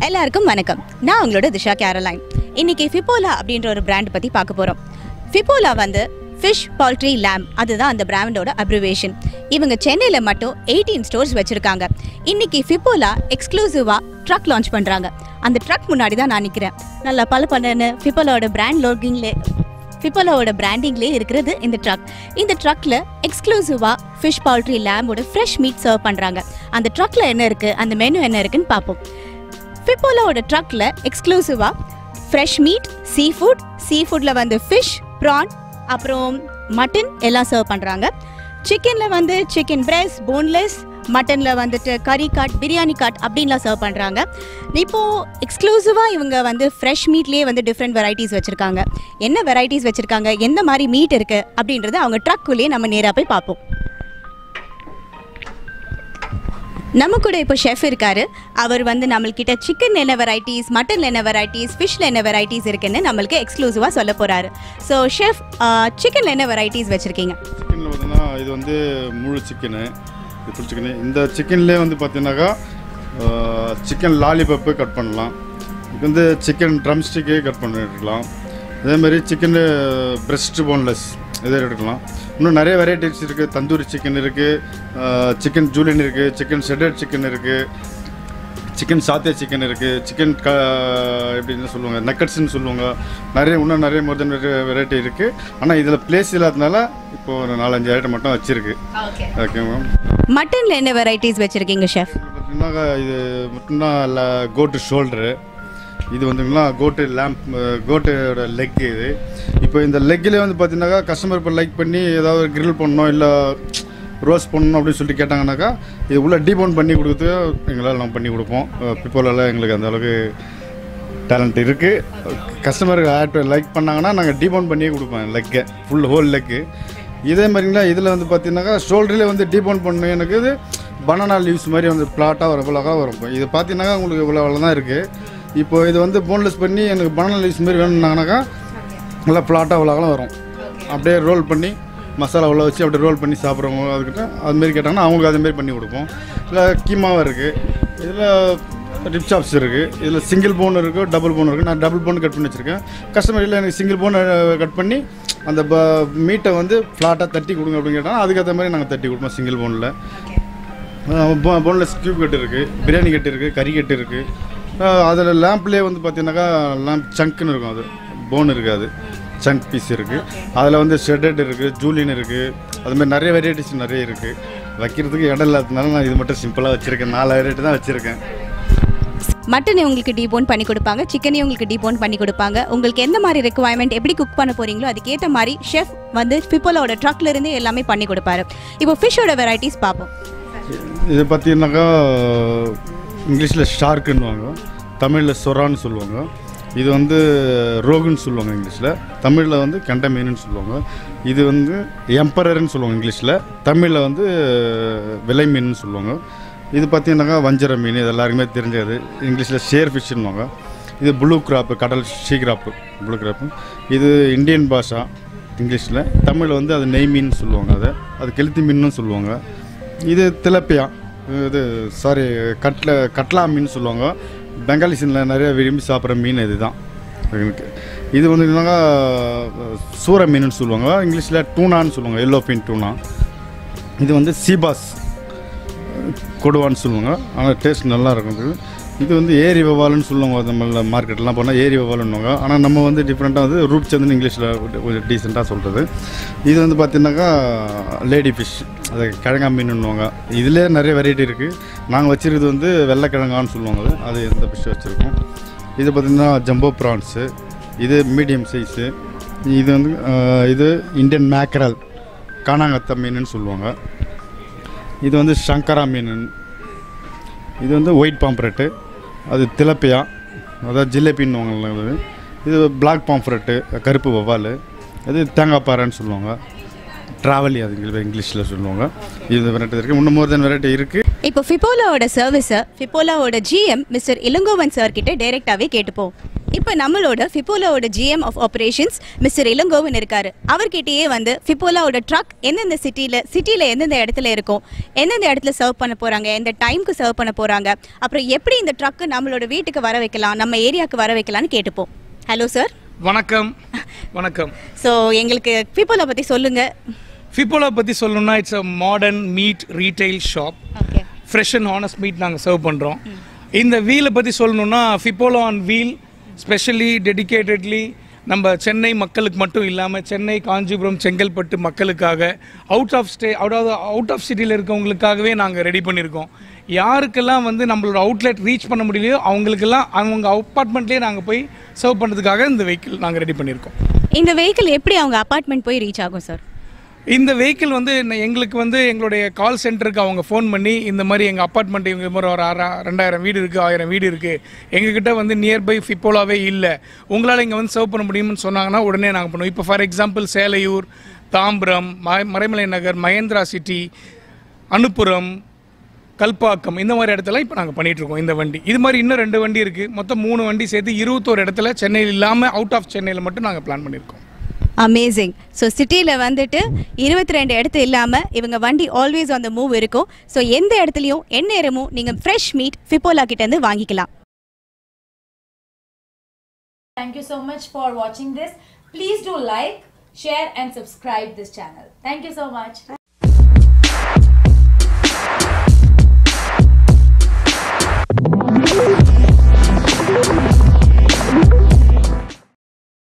எல்லாருக்கும் வணக்கம் நான் உங்களோட திஷா கேரலைன் இன்னைக்கு ஃபிப்போலா அப்படின்ற ஒரு பிராண்ட் பற்றி பார்க்க போகிறோம் ஃபிப்போலா வந்து ஃபிஷ் பவுல்ட்ரி லேம் அதுதான் அந்த பிராண்டோட அப்ரிவேஷன் இவங்க சென்னையில் மட்டும் எயிட்டீன் ஸ்டோர்ஸ் வச்சுருக்காங்க இன்னைக்கு ஃபிப்போலா எக்ஸ்க்ளூசிவாக ட்ரக் லான்ச் பண்ணுறாங்க அந்த ட்ரக் முன்னாடி தான் நான் நிற்கிறேன் நல்லா பல பண்ணு ஃபிப்போலாவோட பிராண்ட் லோகிங்லே ஃபிப்போலாவோட பிராண்டிங்லேயே இருக்கிறது இந்த ட்ரக் இந்த ட்ரக்ல எக்ஸ்க்ளூசிவா ஃபிஷ் பவுல்ட்ரி லேம்போட ஃப்ரெஷ் மீட் சர்வ் பண்றாங்க அந்த ட்ரக்ல என்ன இருக்கு அந்த மெனு என்ன இருக்குன்னு பார்ப்போம் ஃபிப்போலாவோட ட்ரக்ல எக்ஸ்க்ளூசிவா fresh meat sea food sea ஃபுட்ல வந்து ஃபிஷ் ப்ரான் அப்புறம் மட்டன் எல்லாம் சர்வ் பண்றாங்க சிக்கன்ல வந்து சிக்கன் பிரெஸ்ட் போன்லெஸ் மட்டன்ல வந்துட்டு கறி காட் பிரியாணி காட் அப்படின்லாம் சர்வ் பண்றாங்க இப்போ எக்ஸ்க்ளூசிவா இவங்க வந்து ஃப்ரெஷ் மீட்லயே வந்து டிஃப்ரெண்ட் வெரைட்டிஸ் வச்சிருக்காங்க என்ன வெரைட்டிஸ் வச்சிருக்காங்க எந்த மாதிரி மீட் இருக்கு அப்படின்றத அவங்க ட்ரக்குள்ளேயே நம்ம நேரா போய் பார்ப்போம் நம்ம கூட இப்போ ஷெஃப் இருக்காரு அவர் வந்து நம்மள்கிட்ட சிக்கன் என்ன வெரைட்டிஸ் மட்டன்ல என்ன வெரைட்டிஸ் ஃபிஷ்ல என்ன வெரைட்டிஸ் இருக்குன்னு நம்மளுக்கு எக்ஸ்க்ளூசிவாக சொல்ல போறாரு ஸோ ஷெஃப் சிக்கன்ல என்ன வெரைட்டிஸ் வச்சிருக்கீங்க சிக்கனில் பார்த்தீங்கன்னா இது வந்து முழு சிக்கனு இது ஃபுல் சிக்கனு இந்த சிக்கன்லேயே வந்து பார்த்தீங்கன்னாக்கா சிக்கன் லாலிபப்பு கட் பண்ணலாம் இது வந்து சிக்கன் ட்ரம் ஸ்டிக்கு கட் பண்ணி எடுக்கலாம் அதேமாதிரி சிக்கன் பிரஸ்ட் போன்லெஸ் இதை எடுக்கலாம் இன்னும் நிறைய வெரைட்டிஸ் இருக்குது தந்தூரி சிக்கன் இருக்குது சிக்கன் ஜூலியன் இருக்குது சிக்கன் ஷெட்டட் சிக்கன் இருக்குது சிக்கன் சாத்தே சிக்கன் இருக்குது சிக்கன் க எப்படின்னு சொல்லுவாங்க நக்கட்ஸ்னு சொல்லுவாங்க நிறைய இன்னும் நிறைய மோர் தென் வெரைட்டி இருக்குது ஆனால் இதில் பிளேஸ் இல்லாதனால இப்போ ஒரு நாலஞ்சு ஐட்டம் மட்டும் வச்சுருக்கு ஓகே மேம் மட்டன்ல என்ன வெரைட்டிஸ் வச்சிருக்கீங்க ஷெஃப் பார்த்தீங்கன்னா இது மட்டும்தான் இல்லை கோட்டு ஷோல்டரு இது வந்துங்களா கோட்டு லேம்ப் கோட்டோட லெக் இது இப்போ இந்த லெக்கில் வந்து பார்த்தீங்கன்னாக்கா கஸ்டமர் இப்போ லைக் பண்ணி ஏதாவது கிரில் பண்ணணும் இல்லை ரோஸ் பண்ணணும் அப்படின்னு சொல்லிட்டு கேட்டாங்கன்னாக்கா இது உள்ள டீபோன் பண்ணி கொடுத்து எங்களால் நம்ம பண்ணி கொடுப்போம் பிப்போலெல்லாம் எங்களுக்கு அந்த அளவுக்கு டேலண்ட் இருக்குது கஸ்டமர் ஆட் லைக் பண்ணாங்கன்னா நாங்கள் டீபோன் பண்ணியே கொடுப்போம் லெக்கை ஃபுல் ஹோல் லெக்கு இதே மாதிரிங்களா இதில் வந்து பார்த்தீங்கன்னாக்கா ஷோல்டர்லேயே வந்து டீபோன் பண்ணணும் எனக்கு இது பனானா லீவ்ஸ் மாதிரி வந்து பிளாட்டாக வரும் இவ்வளோக்கா வரும் இது பார்த்தீங்கன்னாக்கா உங்களுக்கு இவ்வளோ அவ்வளோ தான் இருக்குது இப்போ இது வந்து போன்லெஸ் பண்ணி எனக்கு பனானா லீவ்ஸ் மாதிரி வேணும்னாங்கனாக்கா நல்லா பிளாட்டாக அவ்வளோலாம் வரும் அப்படியே ரோல் பண்ணி மசாலா உள்ள வச்சு அப்படியே ரோல் பண்ணி சாப்பிட்றவங்க அதுக்கிட்ட அதுமாரி கேட்டாங்கன்னா அவங்களுக்கு அதுமாரி பண்ணி கொடுப்போம் இல்லை கீமாவும் இருக்குது இதில் ரிப் சாப்ஸ் இருக்குது இதில் சிங்கிள் போன் இருக்குது டபுள் போன் இருக்குது நான் டபுள் போன் கட் பண்ணி வச்சுருக்கேன் கஸ்டமர் இல்லை எனக்கு சிங்கிள் போன் கட் பண்ணி அந்த ப மீட்டை வந்து ஃப்ளாட்டாக தட்டி கொடுங்க அப்படின்னு கேட்டால் அதுக்கேற்ற மாதிரி நாங்கள் தட்டி கொடுப்போம் சிங்கிள் போனில் போன்லெஸ் கியூப் கட்டு இருக்குது பிரியாணி கட்டு இருக்குது கறி கட்டு இருக்குது அதில் லேம்ப்லேயே வந்து பார்த்தீங்கன்னாக்கா லேம்ப் சங்க்குன்னு இருக்கும் அது போன் இருக்காது சங்க் பீஸ் இருக்குது அதில் வந்து ஷெட்டட் இருக்குது ஜூலியன் இருக்குது அதுமாதிரி நிறைய வெரைட்டிஸ் நிறைய இருக்குது வைக்கிறதுக்கு இடம் இல்லாததுனால நான் இது மட்டும் சிம்பிளாக வச்சுருக்கேன் நாலு வெரைட்டி தான் வச்சுருக்கேன் மட்டன் உங்களுக்கு டீபோன் பண்ணி கொடுப்பாங்க சிக்கனையும் உங்களுக்கு டீபோன் பண்ணி கொடுப்பாங்க உங்களுக்கு எந்த மாதிரி ரெக்குவயர்மெண்ட் எப்படி குக் பண்ண போறீங்களோ அதுக்கேற்ற மாதிரி ஷெஃப் வந்து ஃபிப்போலோட ட்ரக்ல இருந்து எல்லாமே பண்ணி கொடுப்பாரு இப்போ ஃபிஷ்ஷோட வெரைட்டிஸ் பார்ப்போம் இது பார்த்தீங்கன்னாக்கா இங்கிலீஷில் ஷார்க்குன்னுவாங்க தமிழில் சொரான்னு சொல்லுவாங்க இது வந்து ரோகுன்னு சொல்லுவாங்க இங்கிலீஷில் தமிழில் வந்து கெண்டை மீனுன்னு சொல்லுவாங்க இது வந்து எம்பரர்னு சொல்லுவாங்க இங்கிலீஷில் தமிழில் வந்து விலை மீன்னு சொல்லுவாங்க இது பார்த்தீங்கன்னாக்கா வஞ்சர மீன் இது எல்லாருக்குமே தெரிஞ்சது இங்கிலீஷில் ஷேர் ஃபிஷ்னுவாங்க இது ப்ளூ கிராப்பு கடல் ஷீ கிராப்பு ப்ளூ கிராப்பு இது இந்தியன் பாஷா இங்கிலீஷில் தமிழில் வந்து அது நெய் மீன் சொல்லுவாங்க அதை அது கெளுத்தி மீன்னு சொல்லுவாங்க இது திலப்பியா இது சாரி கட்ல கட்லா மீன் சொல்லுவாங்க பெங்காலி சீனில் நிறைய விரும்பி சாப்பிட்ற மீன் இதுதான் எனக்கு இது வந்து என்னன்னா சூற மீனுன்னு சொல்லுவாங்க இங்கிலீஷில் டூனான்னு சொல்லுவாங்க எல்லோ பின் டூனா இது வந்து சீபாஸ் கொடுவான்னு சொல்லுவாங்க ஆனால் டேஸ்ட் நல்லா இருக்கும் இது இது வந்து ஏரி வவால்னு சொல்லுவாங்க நம்ம மார்க்கெட்லாம் போனால் ஏரி வவால்னுவாங்க ஆனால் நம்ம வந்து டிஃப்ரெண்ட்டாக வந்து ரூட் சந்துன்னு இங்கிலீஷில் கொஞ்சம் டீசெண்டாக சொல்கிறது இது வந்து பார்த்தீங்கன்னாக்கா லேடி ஃபிஷ் அது கிழங்கா மீனுன்னுவாங்க இதிலே நிறைய வெரைட்டி இருக்குது நாங்கள் வச்சுருக்கிறது வந்து வெள்ளைக்கிழங்கான்னு சொல்லுவாங்க அது. அது எந்த ஃபிஷ் வச்சுருக்கோம் இது பார்த்திங்கன்னா ஜம்போ ப்ரான்ஸு இது மீடியம் சைஸு இது வந்து அஹ், இது இந்தியன் மேக்கரல் காணாங்கத்த மீனுன்னு சொல்லுவாங்க இது வந்து சங்கரா மீன் இது வந்து ஒயிட் பாம்ப்ரெட்டு அது திலப்பியா அதாவது ஜிலேபின்னுவாங்கல்ல இது இது பிளாக் பாம்ப்ரெட்டு கருப்பு வவ்வால் இது தேங்காய் பாறைன்னு சொல்லுவாங்க ட்ராவலி அது இங்கிலீஷ் இங்கிலீஷில் சொல்லுவாங்க இது வெரைட்டி இருக்குது இன்னும் மோர் தென் வெரைட்டி இருக்குது இப்போ ஃபிப்போலாவோட சர்வீஸை ஃபிப்போலாவோட ஜிஎம் மிஸ்டர் இளங்கோவன் சார் கிட்ட டைரெக்டாகவே கேட்டுப்போம் இப்போ நம்மளோட ஃபிப்போலாவோட GM of operations mister Elangovan இருக்காரு அவர்கிட்டயே வந்து ஃபிப்போலாவோட ட்ரக் எந்தெந்த சிட்டியில் சிட்டியில் எந்தெந்த இடத்துல இருக்கும் எந்தெந்த இடத்துல சர்வ் பண்ண போகிறாங்க எந்த டைம்க்கு சர்வ் பண்ண போகிறாங்க அப்புறம் எப்படி இந்த ட்ரக்கு நம்மளோட வீட்டுக்கு வர வைக்கலாம் நம்ம ஏரியாவுக்கு வர வைக்கலாம்னு கேட்டுப்போம் ஹலோ சார் வணக்கம் வணக்கம் ஸோ எங்களுக்கு ஃபிப்போலா பற்றி சொல்லுங்கள் ஃபிப்போலா பற்றி சொல்லணும்னா it's a modern meat retail shop okay fresh and honest meat நாங்கள் சர்வ் பண்ணுறோம் இந்த வீலை பற்றி சொல்லணும்னா Fipola on wheel specially dedicatedly நம்ம சென்னை மக்களுக்கு மட்டும் இல்லாமல் சென்னை காஞ்சிபுரம் செங்கல்பட்டு மக்களுக்காக அவுட் ஆஃப் ஸ்டே அதாவது அவுட் ஆஃப் சிட்டியில் இருக்கவங்களுக்காகவே நாங்கள் ரெடி பண்ணியிருக்கோம் யாருக்கெல்லாம் வந்து நம்மளோட அவுட்லெட் ரீச் பண்ண முடியலையோ அவங்களுக்கெல்லாம் அவங்க அப்பார்ட்மெண்ட்லேயே நாங்கள் போய் சர்வ் பண்ணுறதுக்காக இந்த வெஹிக்கிள் நாங்கள் ரெடி பண்ணியிருக்கோம் இந்த வெஹிக்கிள் எப்படி அவங்க அப்பார்ட்மெண்ட் போய் ரீச் ஆகும் சார் இந்த வெஹிக்கிள் வந்து ந- எங்களுக்கு வந்து எங்களுடைய கால் சென்டருக்கு அவங்க ஃபோன் பண்ணி இந்த மாதிரி எங்கள் அப்பார்ட்மெண்ட் இவங்க மாதிரி ஒரு ஆறா ரெண்டாயிரம் வீடு இருக்குது ஆயிரம் வீடு இருக்குது எங்ககிட்ட வந்து நியர்பை ஃபிப்போலாவே இல்லை உங்களால் இங்கே வந்து சர்வ் பண்ண முடியும்னு சொன்னாங்கன்னா உடனே நாங்கள் பண்ணுவோம் இப்போ ஃபார் எக்ஸாம்பிள் சேலையூர் தாம்பரம் ம- மறைமலை நகர் மகேந்திரா சிட்டி அனுப்புரம் கல்பாக்கம் இந்த மாதிரி இடத்துல இப்போ நாங்கள் பண்ணிட்டு இருக்கோம் இந்த வண்டி இது மாதிரி இன்னும் ரெண்டு வண்டி இருக்குது மொத்தம் மூணு வண்டி சேர்த்து இருபத்தோரு இடத்துல சென்னையில் இல்லாமல் அவுட் ஆஃப் சென்னையில் மட்டும் நாங்கள் பிளான் பண்ணியிருக்கோம் அமேசிங் ஸோ சிட்டியில் வந்துட்டு இருபத்தி ரெண்டு இடத்து இல்லாமல் இவங்க வண்டி ஆல்வேஸ் அந்த மூவ் இருக்கும் ஸோ எந்த இடத்துலையும் எந்நேரமும் நீங்கள் ஃப்ரெஷ் மீட் ஃபிப்போலா கிட்டேருந்து வாங்கிக்கலாம் Thank you so much for watching this. Please do like, share and subscribe this channel. Thank you so much.